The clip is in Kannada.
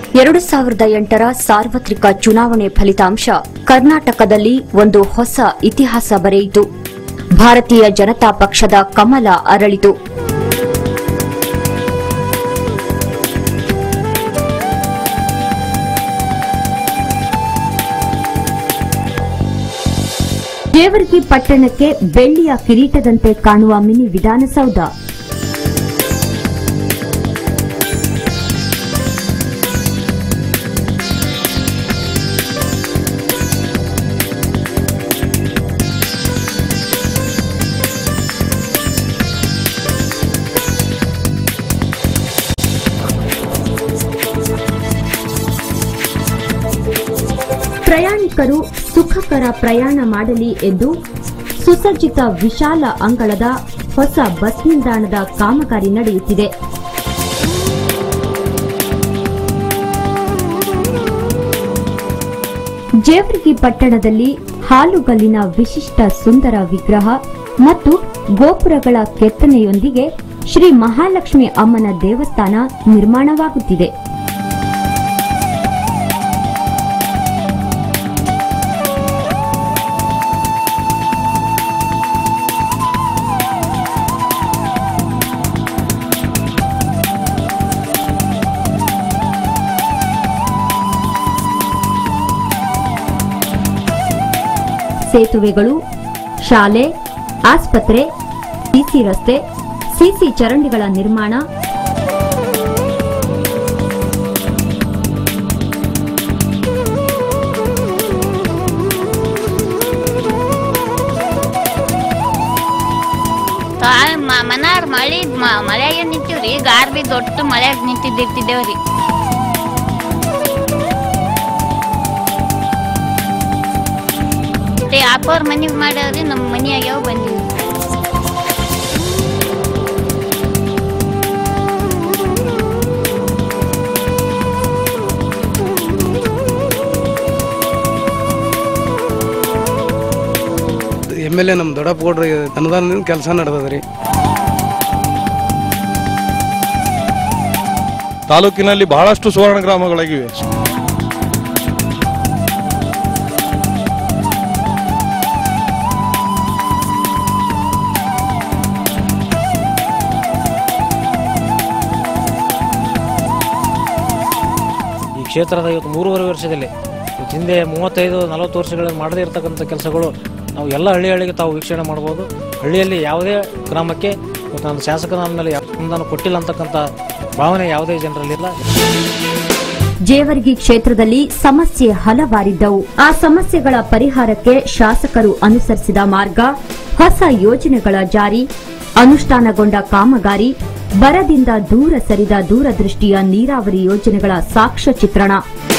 ಎರಡು ಸಾವಿರದ ಎಂಟರ ಸಾರ್ವತ್ರಿಕ ಚುನಾವಣೆ ಫಲಿತಾಂಶ ಕರ್ನಾಟಕದಲ್ಲಿ ಒಂದು ಹೊಸ ಇತಿಹಾಸ ಬರೆಯಿತು ಭಾರತೀಯ ಜನತಾ ಪಕ್ಷದ ಕಮಲ ಅರಳಿತು ಜೇವರ್ಗಿ ಪಟ್ಟಣಕ್ಕೆ ಬೆಳ್ಳಿಯ ಕಿರೀಟದಂತೆ ಕಾಣುವ ಮಿನಿ ವಿಧಾನಸೌಧ ಪ್ರಯಾಣಿಕರು ಸುಖಕರ ಪ್ರಯಾಣ ಮಾಡಲಿ ಎಂದು ಸುಸಜ್ಜಿತ ವಿಶಾಲ ಅಂಗಳದ ಹೊಸ ಬಸ್ ನಿಲ್ದಾಣದ ಕಾಮಗಾರಿ ನಡೆಯುತ್ತಿದೆ ಜೇವರ್ಗಿ ಪಟ್ಟಣದಲ್ಲಿ ಹಾಲುಗಲ್ಲಿನ ವಿಶಿಷ್ಟ ಸುಂದರ ವಿಗ್ರಹ ಮತ್ತು ಗೋಪುರಗಳ ಕೆತ್ತನೆಯೊಂದಿಗೆ ಶ್ರೀ ಮಹಾಲಕ್ಷ್ಮಿ ಅಮ್ಮನ ದೇವಸ್ಥಾನ ನಿರ್ಮಾಣವಾಗುತ್ತಿದೆ ಸೇತುವೆಗಳು ಶಾಲೆ ಆಸ್ಪತ್ರೆ ಸಿಸಿ ರಸ್ತೆ ಸಿಸಿ ಚರಂಡಿಗಳ ನಿರ್ಮಾಣ ತಾಯಿ ಮನಾರ್ ಮಳಿ ಮ- ಮಳ್ಯಾಗ ನಿಂತೀವ್ರಿ ಗಾರ್ ಬಿ ದೊಡ್ಡ ಮಳ್ಯಾಗ ನಿಂತಿದ್ದಿರ್ತಿದ್ದೇವ್ರಿ ಮತ್ತೆ ಅಪ್ಪವ್ರ ಮನಿಗ್ ಮಾಡ್ಯಾವ್ರಿ ನಮ್ಮ ಮನಿ ಆಗ್ಯಾವ ಬಂದೀವಿ ಎಮ್ ಎಲ್ ಎ ನಮ್ಮ ದೊಡ್ಡಪ್ಪ ಗೌಡ್ರಿ ಅನುದಾನದಿಂದ ಕೆಲಸ ನಡೆದದ್ರಿ ತಾಲೂಕಿನಲ್ಲಿ ಬಹಳಷ್ಟು ಸುವರ್ಣ ಗ್ರಾಮಗಳಾಗಿವೆ ಈ ಕ್ಷೇತ್ರದ ಇವತ್ತು ಮೂರುವರೆ ವರ್ಷದಲ್ಲಿ ಇವತ್ತು ಹಿಂದೆ ಮೂವತ್ತೈದು ನಲವತ್ತು ವರ್ಷಗಳಲ್ಲಿ ಮಾಡದೇ ಇರತಕ್ಕಂಥ ಕೆಲಸಗಳು ನಾವು ಎಲ್ಲ ಹಳ್ಳಿ ಹಳ್ಳಿಗೆ ತಾವು ವೀಕ್ಷಣೆ ಮಾಡ್ಬೋದು ಹಳ್ಳಿಯಲ್ಲಿ ಯಾವುದೇ ಗ್ರಾಮಕ್ಕೆ ಇವತ್ತು ನಾನು ಶಾಸಕನ ಮೇಲೆ ಅನುದಾನ ಕೊಟ್ಟಿಲ್ಲ ಅಂತಕ್ಕಂಥ ಭಾವನೆ ಯಾವುದೇ ಜನರಲ್ಲಿಲ್ಲ ಜೇವರ್ಗಿ ಕ್ಷೇತ್ರದಲ್ಲಿ ಸಮಸ್ಯೆ ಹಲವಾರಿದ್ದವು ಆ ಸಮಸ್ಯೆಗಳ ಪರಿಹಾರಕ್ಕೆ ಶಾಸಕರು ಅನುಸರಿಸಿದ ಮಾರ್ಗ ಹೊಸ ಯೋಜನೆಗಳ ಜಾರಿ ಅನುಷ್ಠಾನಗೊಂಡ ಕಾಮಗಾರಿ ಬರದಿಂದ ದೂರ ಸರಿದ ದೂರದೃಷ್ಟಿಯ ನೀರಾವರಿ ಯೋಜನೆಗಳ ಸಾಕ್ಷ್ಯ ಚಿತ್ರಣ